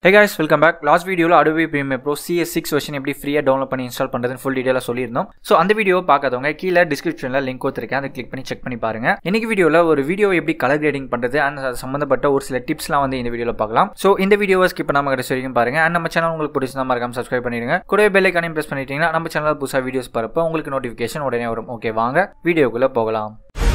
ஹே guys welcome back last வீடியோவில் Adobe Premiere Pro CS six version எப்படி ஃப்ரீயாக download பண்ணி இன்ஸ்டால் பண்ணுறதுன்னு ஃபுல் டீட்டெயிலாக சொல்லியிருந்தோம் ஸோ அந்த வீடியோ பார்க்காதவங்க கீழே டிஸ்கிரிப்ஷனில் லிங்க் கொடுத்துருக்கேன் அதை கிளிக் பண்ணி செக் பண்ணி பாருங்க இன்னைக்கு வீடியோவில் ஒரு வீடியோ எப்படி கலர் கிரேடிங் பண்ணுறது அண்ட் அது சம்மந்தப்பட்ட ஒரு சில டிப்ஸ்லாம் வந்து இந்த வீடியோவில் பார்க்கலாம் ஸோ இந்த வீடியோவை ஸ்கிப் பண்ணாமல் கடைசி வரைக்கும் பாருங்க அண்ட் நம்ம சேனல் உங்களுக்கு பிடிச்சிருந்தா மறக்காம சப்ஸ்கிரைப் பண்ணிடுங்க கூடவே பெல் ஐக்கானையும் ப்ரெஸ் பண்ணிட்டீங்கன்னா நம்ம சேனலில் புதுசாக வீடியோஸ் பார்ப்போ உங்களுக்கு நோட்டிஃபிகேஷன் உடனே வரும் ஓகே வாங்க வீடியோக்குள்ளே போகலாம்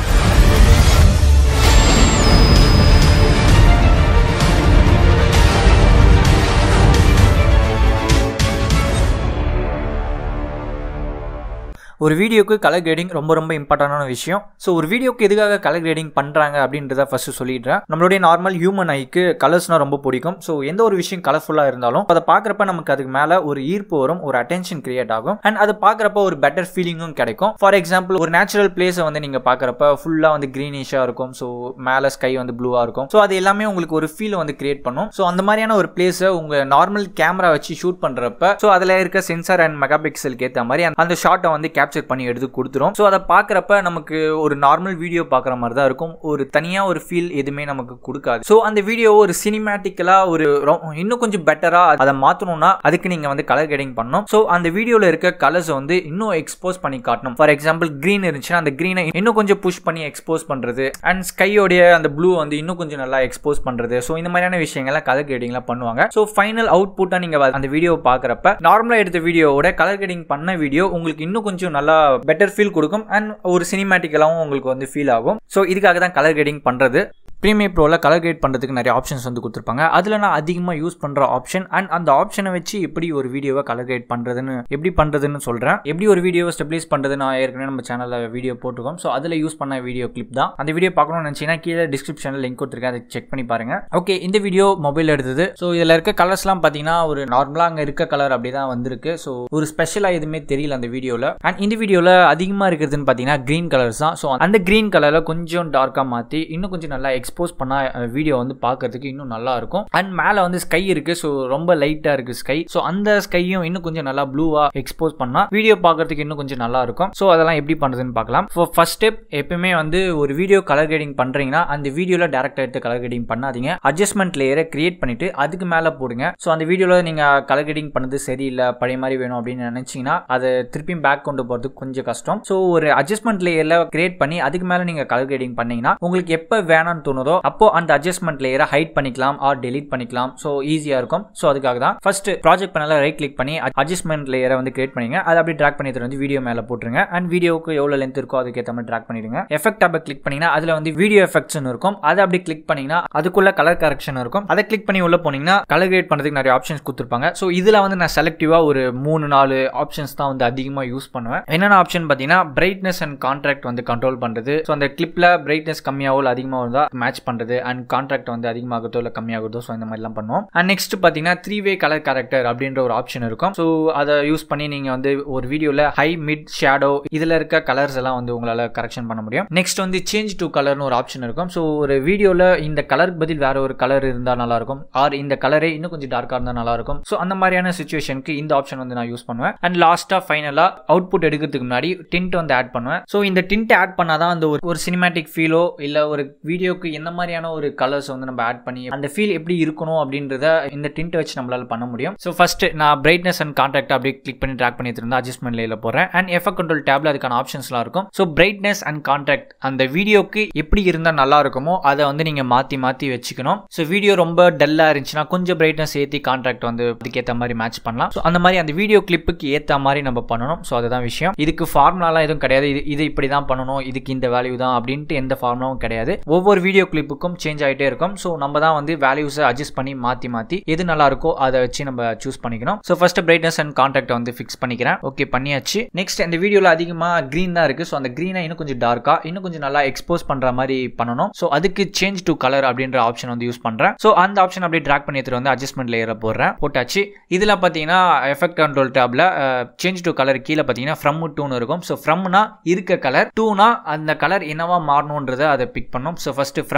ஒரு வீடியோக்கு கலர் கிரேடிங் ரொம்ப ரொம்ப இம்பார்ட்டண்டான விஷயம் ஸோ ஒரு வீடியோக்கு எதுக்காக கலர் கிரேடிங் பண்ணுறாங்க அப்படின்றத ஃபர்ஸ்ட் சொல்லிடுறேன் நம்மளுடைய நார்மல் ஹியூமன் ஐக்கு கலர்ஸ்னால் ரொம்ப பிடிக்கும் ஸோ எந்த ஒரு விஷயம் கலர்ஃபுல்லாக இருந்தாலும் அதை பார்க்குறப்ப நமக்கு அதுக்கு மேலே ஒரு ஈர்ப்பு வரும் ஒரு அட்டென்ஷன் கிரியேட் ஆகும் அண்ட் அதை பார்க்குறப்ப ஒரு பெட்டர் ஃபீலிங்கும் கிடைக்கும் ஃபார் எக்ஸாம்பிள் ஒரு நேச்சுரல் பிளேஸை வந்து நீங்கள் பார்க்குறப்ப ஃபுல்லாக வந்து க்ரீனிஷாக இருக்கும் ஸோ மேலே ஸ்கை வந்து ப்ளூவாக இருக்கும் ஸோ அது எல்லாமே உங்களுக்கு ஒரு ஃபீல் வந்து கிரியேட் பண்ணும் ஸோ அந்த மாதிரியான ஒரு பிளேஸை உங்கள் நார்மல் கேமரா வச்சு ஷூட் பண்ணுறப்ப ஸோ அதில் இருக்க சென்சார் அண்ட் மெகா பிக்சலுக்கு ஏற்ற மாதிரி அந்த- அந்த ஷாட்டை வந்து கேப்சர் பண்ணி எடுத்து கொடுத்துரும் ஸோ அதை பார்க்குறப்ப நமக்கு ஒரு நார்மல் வீடியோ பார்க்குற மாதிரி தான் இருக்கும் ஒரு தனியாக ஒரு ஃபீல் எதுவுமே நமக்கு கொடுக்காது ஸோ அந்த வீடியோ ஒரு சினிமேட்டிக்கலாக ஒரு ரொ- இன்னும் கொஞ்சம் பெட்டராக அதை மாற்றணும்னா அதுக்கு நீங்கள் வந்து கலர் கிரேடிங் பண்ணணும் ஸோ அந்த வீடியோவில் இருக்க கலர்ஸை வந்து இன்னும் எக்ஸ்போஸ் பண்ணி காட்டணும் ஃபார் எக்ஸாம்பிள் க்ரீன் இருந்துச்சுன்னா அந்த க்ரீனை இன்னும் கொஞ்சம் புஷ் பண்ணி எக்ஸ்போஸ் பண்ணுறது அண்ட் ஸ்கையோடைய அந்த ப்ளூ வந்து இன்னும் கொஞ்சம் நல்லா எக்ஸ்போஸ் பண்ணுறது ஸோ இந்த மாதிரியான விஷயங்கள்லாம் கலர் கிரேடிங்லாம் பண்ணுவாங்க ஸோ ஃபைனல் அவுட்புட்டாக நீங்கள் அந்த வீடியோவை பார்க்குறப்ப நார்மலாக எடுத்த வீடியோவோட கலர் கிரேடிங் பண்ண வீடியோ உங்களுக்கு இன்னும் கொஞ்சம் நல்லா பெட்டர் ஃபீல் கொடுக்கும் அண்ட் ஒரு சினிமேட்டிக்கலாகவும் உங்களுக்கு வந்து ஃபீல் ஆகும் ஸோ இதுக்காக தான் கலர் கிரேடிங் பண்ணுறது ப்ரீமியர் ப்ரோவில் கலர் கிரேட் பண்ணுறதுக்கு நிறைய ஆப்ஷன்ஸ் வந்து கொடுத்துருப்பாங்க அதில் நான் அதிகமாக யூஸ் பண்ணுற ஆப்ஷன் அண்ட் அந்த ஆப்ஷனை வச்சு எப்படி ஒரு வீடியோவை கலர் கிரேட் பண்ணுறதுன்னு எப்படி பண்ணுறதுன்னு சொல்கிறேன் எப்படி ஒரு வீடியோவை ஸ்டெபிலைஸ் பண்ணுறது நான் ஏற்கனவே நம்ம சேனலில் வீடியோ போட்டிருக்கோம் ஸோ அதில் யூஸ் பண்ண வீடியோ கிளிப் தான் அந்த வீடியோ பார்க்கணும்னு நினச்சிங்கன்னா கீழே டிஸ்கிரிப்ஷனில் லிங்க் கொடுத்துருக்கேன் அதை செக் பண்ணி பாருங்க ஓகே இந்த வீடியோ மொபைல் எடுத்தது ஸோ இதில் இருக்க கலர்ஸ்லாம் பார்த்தீங்கன்னா ஒரு நார்மலாக அங்கே இருக்க கலர் அப்படி தான் வந்திருக்கு ஸோ ஒரு ஸ்பெஷலாக எதுவுமே தெரியல அந்த வீடியோவில் அண்ட் இந்த வீடியோவில் அதிகமாக இருக்கிறதுன்னு பார்த்தீங்கன்னா க்ரீன் கலர்ஸ் தான் ஸோ அந்த க்ரீன் கலரில் கொஞ்சம் டார்க்காக மாற்றி இன்னும் கொஞ்சம் நல்லா எக்ஸ்போஸ் பண்ணால் வீடியோ வந்து பார்க்கறதுக்கு இன்னும் நல்லா இருக்கும் அண்ட் மேலே வந்து ஸ்கை இருக்குது ஸோ ரொம்ப லைட்டாக இருக்குது ஸ்கை ஸோ அந்த ஸ்கையும் இன்னும் கொஞ்சம் நல்லா ப்ளூவாக எக்ஸ்போஸ் பண்ணால் வீடியோ பார்க்கறதுக்கு இன்னும் கொஞ்சம் நல்லா இருக்கும் ஸோ அதெல்லாம் எப்படி பண்ணுறதுன்னு பார்க்கலாம் ஸோ ஃபர்ஸ்ட் ஸ்டெப் எப்பயுமே வந்து ஒரு வீடியோ கலர் கிரேடிங் பண்ணுறீங்கன்னா அந்த வீடியோவில் டேரக்டாக எடுத்து கலர் கிரேடிங் பண்ணாதீங்க அட்ஜஸ்ட்மெண்ட் லேயரை கிரியேட் பண்ணிட்டு அதுக்கு மேலே போடுங்க ஸோ அந்த வீடியோவில் நீங்கள் கலர் கிரேடிங் பண்ணது சரியில்லை பழைய மாதிரி வேணும் அப்படின்னு நினச்சிங்கன்னா அதை திருப்பியும் பேக் கொண்டு போகிறதுக்கு கொஞ்சம் கஷ்டம் ஸோ ஒரு அட்ஜஸ்ட்மெண்ட் லேயரில் கிரியேட் பண்ணி அதுக்கு மேலே நீங்கள் கலர் கிரேடிங் பண்ணீங்கன்னா உங்களுக்கு எப்போ வேணாம்னு தோணுதோ அப்போ அந்த அட்ஜஸ்ட்மெண்ட் லேயரை ஹைட் பண்ணிக்கலாம் ஆர் delete பண்ணிக்கலாம் ஸோ ஈஸியாக இருக்கும் ஸோ அதுக்காக தான் ஃபர்ஸ்ட் ப்ராஜெக்ட் பண்ணல ரைட் கிளிக் பண்ணி அட்ஜஸ்ட்மெண்ட் லேயரை வந்து கிரியேட் பண்ணிங்க அதை அப்படியே ட்ராக் பண்ணி எடுத்துட்டு வந்து வீடியோ மேலே போட்டுருங்க அண்ட் வீடியோக்கு எவ்வளோ லென்த் இருக்கோ அதுக்கேற்ற மாதிரி ட்ராக் பண்ணிடுங்க எஃபெக்ட் டேப்பை கிளிக் பண்ணிங்கன்னா அதில் வந்து வீடியோ எஃபெக்ட்ஸ்னு இருக்கும் அதை அப்படி கிளிக் பண்ணிங்கன்னா அதுக்குள்ள கலர் கரெக்ஷன் இருக்கும் அதை கிளிக் பண்ணி உள்ள போனீங்கன்னா கலர் கிரியேட் பண்ணுறதுக்கு நிறைய ஆப்ஷன்ஸ் கொடுத்துருப்பாங்க ஸோ இதில் வந்து நான் செலக்டிவாக ஒரு மூணு நாலு ஆப்ஷன்ஸ் தான் வந்து அதிகமாக யூஸ் பண்ணுவேன் என்னென்ன ஆப்ஷன் பார்த்தீங்கன்னா பிரைட்னஸ் அண்ட் கான்ட்ராக்ட் வந்து கண்ட்ரோல் பண்ணுறது ஸோ அந்த கிளிப்பில் பிரைட்னஸ் கம்மியாகவோ இல்லை அதிகமாக இருந்தால் மேட்ச் பண்ணுறது அண்ட் கான்ட்ராக்ட் வந்து அதிகமாகுதோ இல்லை கம்மியாகுதோ ஸோ இந்த மாதிரிலாம் பண்ணுவோம் அண்ட் நெக்ஸ்ட் பார்த்தீங்கன்னா த்ரீ வே கலர் கேரக்டர் அப்படின்ற ஒரு ஆப்ஷன் இருக்கும் ஸோ அதை யூஸ் பண்ணி நீங்கள் வந்து ஒரு வீடியோவில் ஹை மிட் ஷேடோ இதில் இருக்க கலர்ஸ் எல்லாம் வந்து உங்களால் கரெக்ஷன் பண்ண முடியும் நெக்ஸ்ட் வந்து சேஞ்ச் டு கலர்னு ஒரு ஆப்ஷன் இருக்கும் ஸோ ஒரு வீடியோவில் இந்த கலருக்கு பதில் வேற ஒரு கலர் இருந்தால் நல்லா இருக்கும் ஆர் இந்த கலரே இன்னும் கொஞ்சம் டார்க்காக இருந்தால் நல்லா இருக்கும் ஸோ அந்த மாதிரியான சுச்சுவேஷனுக்கு இந்த ஆப்ஷன் வந்து நான் யூஸ் பண்ணுவேன் அண்ட் லாஸ்ட்டாக ஃபைனலாக அவுட்புட் எடுக்கிறதுக்கு முன்னாடி டிண்ட் வந்து ஆட் பண்ணுவேன் ஸோ இந்த டிண்ட் ஆட் பண்ணாதான் அந்த ஒரு ஒரு சினிமேட்டிக் ஃபீலோ இல்லை ஒரு வீடியோக்கு எந்த மாதிரியான ஒரு கலர்ஸ் வந்து நம்ம ஆட் பண்ணி அந்த ஃபீல் எப்படி இருக்கணும் அப்படின்றத இந்த டிண்ட் வச்சு நம்மளால பண்ண முடியும் ஸோ ஃபர்ஸ்ட் நான் பிரைட்னஸ் அண்ட் கான்டாக்ட் அப்படியே கிளிக் பண்ணி ட்ராக் பண்ணி இருந்தா அட்ஜஸ்ட்மெண்ட் லேயில் போகிறேன் அண்ட் எஃபெக்ட் கண்ட்ரோல் டேப்ல அதுக்கான ஆப்ஷன்ஸ்லாம் இருக்கும் ஸோ பிரைட்னஸ் அண்ட் கான்டாக்ட் அந்த வீடியோக்கு எப்படி இருந்தால் நல்லா இருக்குமோ அதை வந்து நீங்கள் மாற்றி மாற்றி வச்சுக்கணும் ஸோ வீடியோ ரொம்ப டல்லாக இருந்துச்சுன்னா கொஞ்சம் பிரைட்னஸ் ஏற்றி கான்ட்ராக்ட் வந்து அதுக்கேற்ற மாதிரி மேட்ச் பண்ணலாம் ஸோ அந்த மாதிரி அந்த வீடியோ கிளிப்புக்கு ஏற்ற மாதிரி நம்ம பண்ணணும் ஸோ அதுதான் விஷயம் இதுக்கு ஃபார்முலாலாம் எதுவும் கிடையாது இது இது இப்படி தான் பண்ணணும் இதுக்கு இந்த வேல்யூ தான் அப்படின்ட்டு எந்த ஃபார்முலாவும் கிடையாது ஒவ்வொரு வீடியோ கிளிப்புக்கும் சேஞ்ச் ஆகிட்டே இருக்கும் ஸோ நம்ம தான் வந்து வேல்யூஸை அட்ஜஸ்ட் பண்ணி மாற்றி மாற்றி எது நல்லா இருக்கோ அதை வச்சு நம்ம சூஸ் பண்ணிக்கணும் so first brightness and contrast வந்து ஃபிக்ஸ் பண்ணிக்கிறேன் ஓகே பண்ணியாச்சு நெக்ஸ்ட் இந்த வீடியோவில் அதிகமாக க்ரீன் தான் இருக்குது ஸோ அந்த க்ரீனை இன்னும் கொஞ்சம் டார்க்காக இன்னும் கொஞ்சம் நல்லா எக்ஸ்போஸ் பண்ணுற மாதிரி பண்ணணும் ஸோ அதுக்கு சேஞ்ச் டு கலர் அப்படின்ற ஆப்ஷன் வந்து யூஸ் பண்ணுறேன் ஸோ அந்த ஆப்ஷன் அப்படியே ட்ராக் பண்ணி எடுத்துட்டு வந்து அட்ஜஸ்ட்மெண்ட் லேயரில் போடுறேன் போட்டாச்சு இதில் பார்த்தீங்கன்னா எஃபெக்ட் கண்ட்ரோல் டேப்ல சேஞ்ச் டு கலர் கீழே பார்த்தீங்கன்னா ஃப்ரம் டூன்னு இருக்கும் ஸோ ஃப்ரம்னா இருக்க கலர் டூனா அந்த கலர் என்னவா மாறணுன்றதை அதை பிக் பண்ணோம் ஸோ ஃபர்ஸ்ட் ஃப்ரம்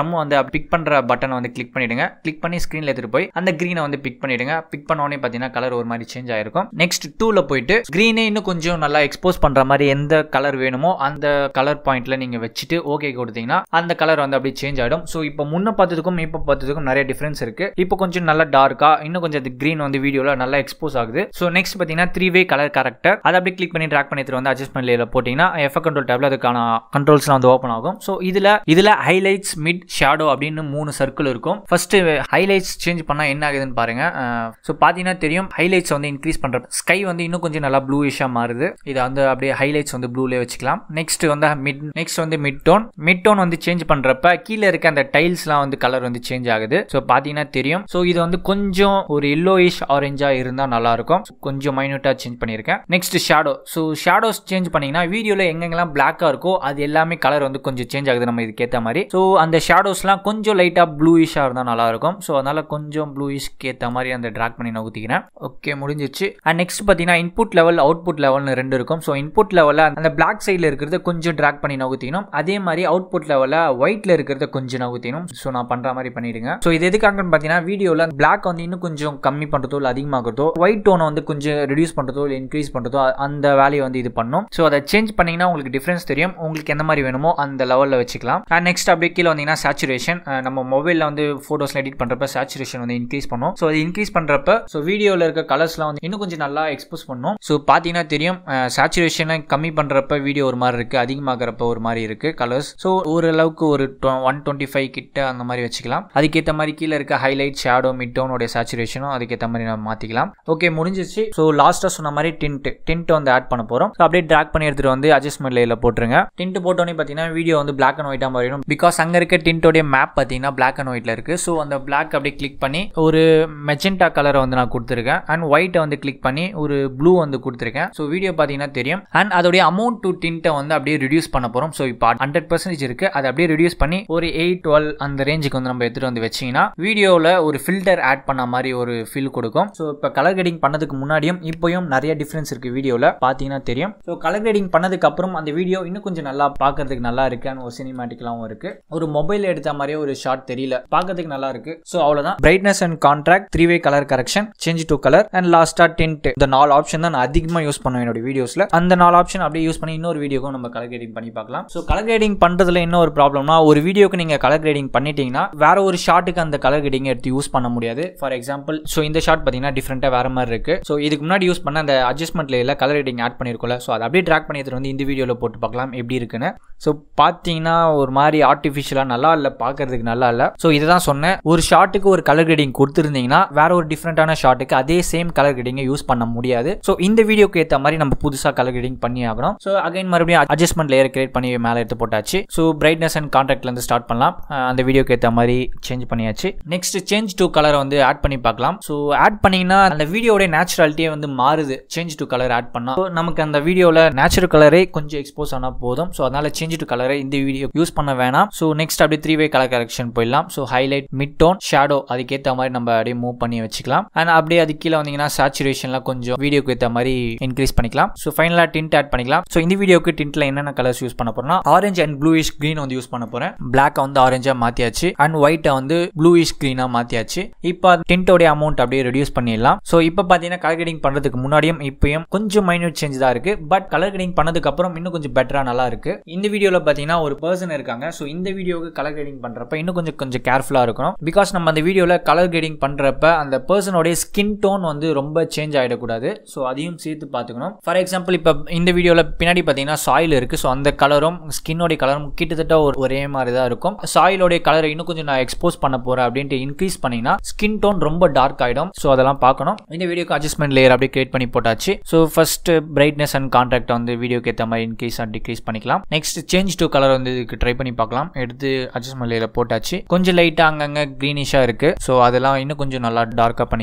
ஃப்ரம் வந்து பிக் பண்ணுற பட்டனை வந்து கிளிக் பண்ணிவிடுங்க கிளிக் பண்ணி ஸ்க்ரீனில் எடுத்துகிட்டு போய் அந்த க்ரீனை வந்து பிக் பண்ணிவிடுங்க பிக் பண்ண உடனே பார்த்தீங்கன்னா கலர் ஒரு மாதிரி சேஞ்ச் ஆயிருக்கும் நெக்ஸ்ட் டூவில் போயிட்டு க்ரீனே இன்னும் கொஞ்சம் நல்லா எக்ஸ்போஸ் பண்ணுற மாதிரி எந்த கலர் வேணுமோ அந்த கலர் பாயிண்ட்டில் நீங்கள் வச்சுட்டு ஓகே கொடுத்தீங்கன்னா அந்த கலர் வந்து அப்படியே சேஞ்ச் ஆகிடும் ஸோ இப்போ முன்ன பார்த்ததுக்கும் இப்போ பார்த்ததுக்கும் நிறைய டிஃப்ரென்ஸ் இருக்குது இப்போ கொஞ்சம் நல்லா டார்க்காக இன்னும் கொஞ்சம் அது க்ரீன் வந்து வீடியோவில் நல்லா எக்ஸ்போஸ் ஆகுது ஸோ நெக்ஸ்ட் பார்த்தீங்கன்னா த்ரீ வே கலர் கரெக்டர் அதை அப்படியே கிளிக் பண்ணி ட்ராக் பண்ணி எடுத்துட்டு வந்து அட்ஜஸ்ட்மெண்ட் லேயரில் போட்டிங்கன்னா எஃபெக்ட் கண்ட்ரோல் டேப்ல அதுக்கான கண்ட்ரோல்ஸ்லாம் வந்து ஓப்பன் ஆகும் ஸோ இதில் இதில் ஹைலைட்ஸ் மிட் ஷேடோ அப்படின்னு மூணு சர்க்கிள் இருக்கும் ஃபர்ஸ்ட் ஹைலைட்ஸ் சேஞ்ச் பண்ணால் என்ன ஆகுதுன்னு பாருங்க ஸோ பார்த்தீங்கன்னா தெரியும் ஹைலைட்ஸ் வந்து இன்க்ரீஸ் பண்ணுற ஸ்கை வந்து இன்னும் கொஞ்சம் நல்லா ப்ளூயிஷாக மாறுது இதை வந்து அப்படியே ஹைலைட்ஸ் வந்து ப்ளூலே வச்சுக்கலாம் நெக்ஸ்ட் வந்து மிட் நெக்ஸ்ட் வந்து மிட் டோன் மிட் டோன் வந்து சேஞ்ச் பண்ணுறப்ப கீழே இருக்க அந்த டைல்ஸ்லாம் வந்து கலர் வந்து சேஞ்ச் ஆகுது ஸோ பார்த்தீங்கன்னா தெரியும் ஸோ இது வந்து கொஞ்சம் ஒரு எல்லோயிஷ் ஆரஞ்சாக இருந்தால் நல்லாயிருக்கும் கொஞ்சம் மைனூட்டாக சேஞ்ச் பண்ணியிருக்கேன் next shadow so shadows change பண்ணிங்கன்னா வீடியோவில் எங்கெங்கெல்லாம் பிளாக்காக இருக்கோ அது எல்லாமே கலர் வந்து கொஞ்சம் சேஞ்ச் ஆகுது நம்ம இதுக்கேற்ற மாதிரி ஸோ அந்த ஷேடோஸ்லாம் கொஞ்சம் லைட்டாக ப்ளூயிஷாக இருந்தால் நல்லாயிருக்கும் ஸோ அதனால் கொஞ்சம் ப்ளூயிஷ்க்கு ஏற்ற மாதிரி அந்த ட்ராக் பண்ணி நகுத்திக்கிறேன் ஓகே முடிஞ்சிச்சு அண்ட் நெக்ஸ்ட் பார்த்தீங்கன்னா இன்புட் லெவல் அவுட்புட் லெவல்னு ரெண்டு இருக்கும் ஸோ இன்புட் லெவலில் அந்த பிளாக் சைடில் இருக்கிறத கொஞ்சம் ட்ராக் பண்ணி நகுத்திக்கணும் அதே மாதிரி அவுட்புட் லெவலில் ஒயிட்டில் இருக்கிறத கொஞ்சம் நகுத்திக்கணும் ஸோ நான் பண்ணுற மாதிரி பண்ணிடுங்க ஸோ இது எதுக்காகன்னு பார்த்தீங்கன்னா வீடியோவில் பிளாக் வந்து இன்னும் கொஞ்சம் கம்மி பண்ணுறதோ இல்லை அதிகமாகிறதோ ஒயிட் டோனை வந்து கொஞ்சம் ரெடியூஸ் பண்ணுறதோ இல்லை இன்க்ரீஸ் பண்ணுறதோ அந்த வேலையை வந்து இது பண்ணும் ஸோ அதை சேஞ்ச் பண்ணிங்கன்னா உங்களுக்கு டிஃப்ரென்ஸ் தெரியும் உங்களுக்கு எந்த மாதிரி வேணுமோ அந்த லெவலில் வச்சுக்கலாம் அண்ட் நெக்ஸ்ட் அப்படியே கீழே வந்தீங்கன்னா சேச்சுரேஷன் நம்ம மொபைலில் வந்து ஃபோட்டோஸில் எடிட் பண்ணுறப்ப சேச்சுரேஷன் வந்து இன்க்ரீஸ் பண்ணும் ஸோ அது இன்க்ரீஸ் பண்ணுறப்ப ஸோ வீடியோவில் இருக்க கலர்ஸ்லாம் வந்து இன்னும் கொஞ்சம் நல்லா எக்ஸ்போஸ் பண்ணும் ஸோ பார்த்தீங்கன்னா தெரியும் சேச்சுரேஷனை கம்மி பண்ணுறப்ப வீடியோ ஒரு மாதிரி இருக்குது அதிகமாகிறப்ப ஒரு மாதிரி இருக்குது கலர்ஸ் ஸோ ஓரளவுக்கு ஒரு ஒன் டுவெண்ட்டி ஃபைவ் கிட்ட அந்த மாதிரி வச்சுக்கலாம் அதுக்கேற்ற மாதிரி கீழே இருக்க ஹைலைட் ஷேடோ மிட் டவுனோட சேச்சுரேஷனும் அதுக்கேற்ற மாதிரி நம்ம மாற்றிக்கலாம் ஓகே முடிஞ்சிச்சு ஸோ லாஸ்ட்டாக சொன்ன மாதிரி டின்ட் டின்ட் வந்து ஆட் பண்ண போகிறோம் ஸோ அப்படியே ட்ராக் பண்ணி எடுத்துகிட்டு வந்து அட்ஜஸ்ட்மெண்ட் லேயில் போட்டுருங்க டின்ட் போட்டோன்னே பார்த்தீங்கன்னா வீடியோ வந்து பிளாக் அண்ட் ஒயிட்டாக மாறிடும் பிகாஸ் அங்கே இருக்க டின்ட்டோடைய மேப் பார்த்தீங்கன்னா பிளாக் அண்ட் ஒயிட்டில் இருக்குது ஸோ அந்த பிளாக் அப்படியே கிளிக் பண்ணி ஒரு மெஜெண்டா கலரை வந்து நான் கொடுத்துருக்கேன் அண்ட் ஒயிட்டை வந்து கிளிக் பண்ணி ஒரு ப்ளூ வந்து கொடுத்துருக்கேன் ஸோ வீடியோ பார்த்தீங்கன்னா தெரியும் அண்ட் அதோடைய அமௌண்ட் டு டின்ட்டை வந்து அப்படியே ரிடியூஸ் பண்ண போகிறோம் ஸோ இப்போ ஹண்ட்ரட் பர்சன்டேஜ் இருக்குது அதை அப்படியே ரிடியூஸ் பண்ணி ஒரு எயிட் டுவெல் அந்த ரேஞ்சுக்கு வந்து நம்ம எடுத்துகிட்டு வந்து வச்சிங்கன்னா வீடியோவில் ஒரு ஃபில்டர் ஆட் பண்ண மாதிரி ஒரு ஃபீல் கொடுக்கும் ஸோ இப்போ கலர் கிரேடிங் பண்ணதுக்கு முன்னாடியும் இப்போயும் நிறைய டிஃப்ரென்ஸ் இருக்குது வீடியோவில் பார்த்தீங்கன்னா தெரியும் ஸோ கலர் கிரேடிங் பண்ணதுக்கு அப்புறம் அந்த வீடியோ இன்னும் கொஞ்சம் நல்லா பார்க்கறதுக்கு நல்லா இருக்குன்னு ஒரு சினிமேட்டிக்லாவும் இருக்குது ஒரு மொபைல் எடுத்த மாதிரியே ஒரு ஷார்ட் தெரியல பார்க்கறதுக்கு நல்லா இருக்கு ஸோ அவ்வளோதான் brightness and contrast three way colour correction change to colour and லாஸ்ட்டாக டென்ட் இந்த நாலு ஆப்ஷன் தான் நான் அதிகமாக யூஸ் பண்ணுவேன் என்னோட வீடியோஸில் அந்த நாலு ஆப்ஷன் அப்படியே யூஸ் பண்ணி இன்னொரு வீடியோக்கும் நம்ம கலர் கிரேடிங் பண்ணி பார்க்கலாம் ஸோ கலர் கிரேடிங் பண்ணுறதுல என்ன ஒரு ப்ராப்ளம்னா ஒரு வீடியோக்கு நீங்கள் கலர் கிரேடிங் பண்ணிட்டீங்கன்னா வேற ஒரு ஷாட்டுக்கு அந்த கலர் கிரேடிங் எடுத்து யூஸ் பண்ண முடியாது ஃபார் எக்ஸாம்பிள் ஸோ இந்த ஷாட் பார்த்தீங்கன்னா டிஃப்ரெண்ட்டாக வேற மாதிரி இருக்கு ஸோ இதுக்கு முன்னாடி யூஸ் பண்ண அந்த அட்ஜஸ்ட்மெண்ட் லேயில் கலர் கிரேடிங் ஆட் பண்ணியிருக்கோம்ல ஸோ அதை அப்படியே ட்ராக் பண்ணி எடுத்துட்டு வந்து இந்த வீடியோவில் போட்டு பார்க்கலாம் எப்படி இருக்குன்னு ஸோ பார்த்தீங்கன்னா ஒரு மாதிரி ஆர்டிஃபிஷியலாக நல்லா இல்லை பார்க்கறதுக்கு நல்லா இல்லை ஸோ இதை தான் சொன்னேன் ஒரு ஷாட்டுக்கு ஒரு கலர் கிரேடிங் கொடுத்துருந்தீங்கன்னா வேற ஒரு டிஃப்ரெண்ட்டான ஷாட்டுக்கு அதே சேம் கலர் கிரேடிங்கை யூஸ் பண்ண முடியாது ஸோ இந்த வீடியோக்கு ஏற்ற மாதிரி நம்ம புதுசாக கலர் கிரேடிங் பண்ணி ஆகணும் ஸோ அகைன் மறுபடியும் அட்ஜஸ்ட்மெண்ட் லேயர் கிரியேட் பண்ணி மேலே எடுத்து போட்டாச்சு ஸோ பிரைட்னஸ் அண்ட் கான்ட்ராக்ட்லேருந்து ஸ்டார்ட் பண்ணலாம் அஹ் அந்த வீடியோக்கு ஏற்ற மாதிரி சேஞ்ச் பண்ணியாச்சு நெக்ஸ்ட் சேஞ்ச் டு கலரை வந்து ஆட் பண்ணி பார்க்கலாம் ஸோ ஆட் பண்ணிங்கன்னா அந்த வீடியோட நேச்சுராலிட்டியே வந்து மாறுது சேஞ்ச் டு கலர் ஆட் பண்ணால் So, நமக்கு அந்த வீடியோவில் நேச்சுரல் கலரே கொஞ்சம் எக்ஸ்போஸ் ஆனால் போதும் ஸோ அதனால சேஞ்ச் டு கலரை இந்த வீடியோ யூஸ் பண்ண வேணாம் ஸோ நெக்ஸ்ட் அப்படியே த்ரீ வே கலர் கரெக்ஷன் போயிடலாம் so highlight mid tone shadow அதுக்கேற்ற மாதிரி நம்ம அப்படியே மூவ் பண்ணி வச்சுக்கலாம் அண்ட் அப்படியே அது கீழே வந்தீங்கன்னா சேச்சுரேஷன்லாம் கொஞ்சம் வீடியோக்கு ஏற்ற மாதிரி இன்க்ரீஸ் பண்ணிக்கலாம் ஸோ ஃபைனலாக டிண்ட் ஆட் பண்ணிக்கலாம் ஸோ இந்த வீடியோக்கு டிண்ட்ல என்னென்ன கலர்ஸ் யூஸ் பண்ண போறோம்னா ஆரஞ்சு அண்ட் ப்ளூயிஷ் க்ரீன் வந்து யூஸ் பண்ண போறேன் பிளாக் வந்து ஆரஞ்சா மாத்தியாச்சு அண்ட் ஒயிட்டை வந்து ப்ளூயிஷ் க்ரீனா மாத்தியாச்சு இப்போ டிண்டோடைய அமௌண்ட் அப்படியே ரெடியூஸ் பண்ணிடலாம் ஸோ இப்போ பார்த்தீங்கன்னா கலர் கிரேடிங் பண்ணுறதுக்கு முன்னாடியும் இப்பயும் கொஞ்சம் மைன்யூட் சேஞ்ச் தான் இருக்கு பட் கலர் கிரேடிங் பண்ணதுக்கு அப்புறம் இன்னும் கொஞ்சம் பெட்டரா நல்லா இருக்கு இந்த வீடியோவில் பார்த்தீங்கன்னா ஒரு பர்சன் இருக்காங்க ஸோ இந்த வீடியோவுக்கு கலர் கிரேடிங் பண்றப்ப இன்னும் கொஞ்சம் கொஞ்சம் கேர்ஃபுல்லாக இருக்கணும் பிகாஸ் நம்ம அந்த வீடியோவில் கலர் கிரேடிங் பண்றப்ப அந்த பர்சனோடைய ஸ்கின் டோன் வந்து ரொம்ப சேஞ்ச் ஆகிடக்கூடாது ஸோ அதையும் சேர்த்து பார்த்துக்கணும் ஃபார் எக்ஸாம்பிள் இப்போ இந்த வீடியோவில் பின்னாடி பார்த்தீங்கன்னா சாயில் இருக்கு ஸோ அந்த கலரும் ஸ்கின்னோடைய கலரும் கிட்டத்தட்ட ஒரு ஒரே மாதிரி தான் இருக்கும் சாயிலோடைய கலரை இன்னும் கொஞ்சம் நான் எக்ஸ்போஸ் பண்ண போறேன் அப்படின்ட்டு இன்க்ரீஸ் பண்ணீங்கன்னா ஸ்கின் டோன் ரொம்ப டார்க் ஆகிடும் ஸோ அதெல்லாம் பார்க்கணும் இந்த வீடியோக்கு அட்ஜஸ்ட்மெண்ட் லேயர் அப்படியே கிரியேட் பண்ணி போட்டாச்சு so first brightness and contrast வந்து வீடியோக்கு ஏற்ற மாதிரி இன்க்ரீஸ் அண்ட் டிக்ரீஸ் பண்ணிக்கலாம் நெக்ஸ்ட் சேஞ்ச் டு கலர் வந்து இதுக்கு ட்ரை பண்ணி பார்க்கலாம் எடுத்து அட்ஜஸ்ட்மெண்ட் லேயர் போட்டாச்சு கொஞ்சம் லைட்டாக அங்கங்கே க்ரீனிஷாக இருக்கு ஸோ அதெல்லாம் இன்னும் கொஞ்சம் நல்லா டார்க்காக பண்ணிக்கலாம்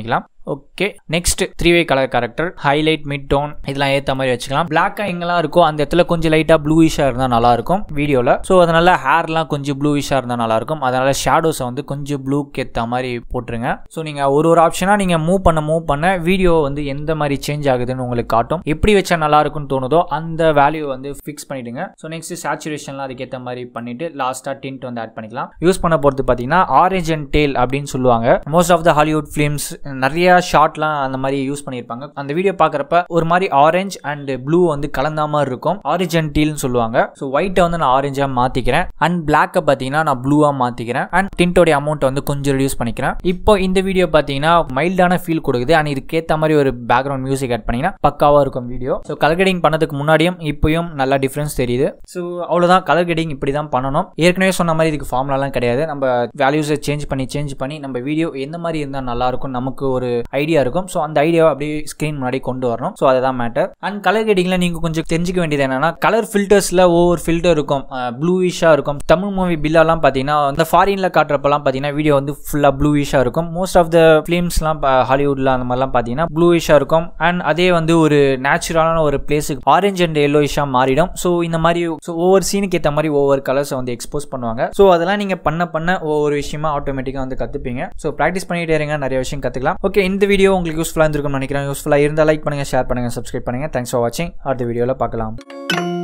okay next three way colour corrector highlight mid tone இதெல்லாம் ஏற்ற மாதிரி வச்சுக்கலாம் பிளாக்கா எங்கெல்லாம் இருக்கோ அந்த இடத்துல கொஞ்சம் லைட்டாக ப்ளூயிஷாக இருந்தால் நல்லா இருக்கும் வீடியோவில் ஸோ அதனால ஹேர்லாம் கொஞ்சம் ப்ளூயிஷாக இருந்தால் நல்லா இருக்கும் அதனால ஷேடோஸை வந்து கொஞ்சம் ப்ளூக்கு ஏற்ற மாதிரி போட்டுருங்க ஸோ நீங்கள் ஒரு ஒரு ஆப்ஷனாக நீங்கள் மூவ் பண்ண மூவ் பண்ண வீடியோ வந்து எந்த மாதிரி சேஞ்ச் ஆகுதுன்னு உங்களுக்கு காட்டும் எப்படி வச்சா நல்லா இருக்கும்னு தோணுதோ அந்த வேல்யூ வந்து ஃபிக்ஸ் பண்ணிடுங்க ஸோ நெக்ஸ்ட் சேச்சுரேஷன்லாம் அதுக்கேற்ற மாதிரி பண்ணிட்டு லாஸ்ட்டாக டிண்ட் வந்து ஆட் பண்ணிக்கலாம் யூஸ் பண்ண போகிறது பார்த்தீங்கன்னா ஆரேஞ்ச் அண்ட் டேல் அப்படின்னு சொல்லுவாங்க most of the Hollywood films நிறைய ஷார்ட்லாம் அந்த மாதிரி யூஸ் பண்ணியிருப்பாங்க அந்த வீடியோ பார்க்குறப்ப ஒரு மாதிரி ஆரஞ்ச் அண்ட் ப்ளூ வந்து கலந்தா மாதிரி இருக்கும் ஆரஞ்ச் அண்ட் டீல்னு சொல்லுவாங்க ஸோ ஒயிட்டை வந்து நான் ஆரஞ்சாக மாற்றிக்கிறேன் அண்ட் பிளாக்கை பார்த்தீங்கன்னா நான் ப்ளூவாக மாற்றிக்கிறேன் அண்ட் டிண்டோடைய அமௌண்ட் வந்து கொஞ்சம் ரெடியூஸ் பண்ணிக்கிறேன் இப்போ இந்த வீடியோ பார்த்தீங்கன்னா மைல்டான ஃபீல் கொடுக்குது அண்ட் இதுக்கேற்ற மாதிரி ஒரு பேக்ரவுண்ட் மியூசிக் ஆட் பண்ணிங்கன்னா பக்காவாக இருக்கும் வீடியோ ஸோ கலர் கடிங் பண்ணதுக்கு முன்னாடியும் இப்போயும் நல்லா டிஃப்ரென்ஸ் தெரியுது ஸோ அவ்வளோதான் கலர் கடிங் இப்படி தான் பண்ணணும் ஏற்கனவே சொன்ன மாதிரி இதுக்கு ஃபார்ம்லாலாம் கிடையாது நம்ம வேல்யூஸை சேஞ்ச் பண்ணி சேஞ்ச் பண்ணி நம்ம வீடியோ எந்த மாதிரி இருந்தால் நல்லா இருக்கும் நமக்கு ஒரு ஐடியா இருக்கும் ஸோ அந்த ஐடியாவை அப்படியே ஸ்க்ரீன் முன்னாடி கொண்டு வரணும் ஸோ அதுதான் மேட்டர் அண்ட் கலர் கடிங்கில் நீங்கள் கொஞ்சம் தெரிஞ்சுக்க வேண்டியது என்னன்னா கலர் ஃபில்டர்ஸில் ஒவ்வொரு ஃபில்டர் இருக்கும் ப்ளூயிஷாக இருக்கும் தமிழ் மூவி பில்லாலாம் பார்த்தீங்கன்னா அந்த ஃபாரினில் காட்டுறப்பெல்லாம் பார்த்தீங்கன்னா வீடியோ வந்து ஃபுல்லாக ப்ளூயிஷாக இருக்கும் மோஸ்ட் ஆஃப் த ஃபிலிம்ஸ்லாம் ஹாலிவுட்டில் அந்த மாதிரிலாம் பார்த்தீங்கன்னா ப்ளூயிஷாக இருக்கும் அண்ட் அதே வந்து ஒரு நேச்சுரலான ஒரு பிளேஸுக்கு ஆரஞ்ச் அண்ட் எல்லோயிஷாக மாறிடும் ஸோ இந்த மாதிரி ஸோ ஒவ்வொரு சீனுக்கு ஏற்ற மாதிரி ஒவ்வொரு கலர்ஸை வந்து எக்ஸ்போஸ் பண்ணுவாங்க ஸோ அதெல்லாம் நீங்கள் பண்ண பண்ண ஒவ்வொரு விஷயமா ஆட்டோமேட்டிக்காக வந்து கற்றுப்பீங்க ஸோ ப்ராக்டிஸ் பண்ணிட்டே இருங்க நிறைய விஷயம் கற்றுக்கலாம் ஓகே இந்த வீடியோ உங்களுக்கு யூஸ்ஃபுல்லாக இருந்திருக்கும்னு நினைக்கிறேன் யூஸ்ஃபுல்லாக இருந்தால் லைக் பண்ணுங்கள் ஷேர் பண்ணுங்கள் சப்ஸ்கிரைப் பண்ணுங்கள் தேங்க்ஸ் ஃபார் வாட்சிங் அடுத்த வீடியோவில் பார்க்கலாம்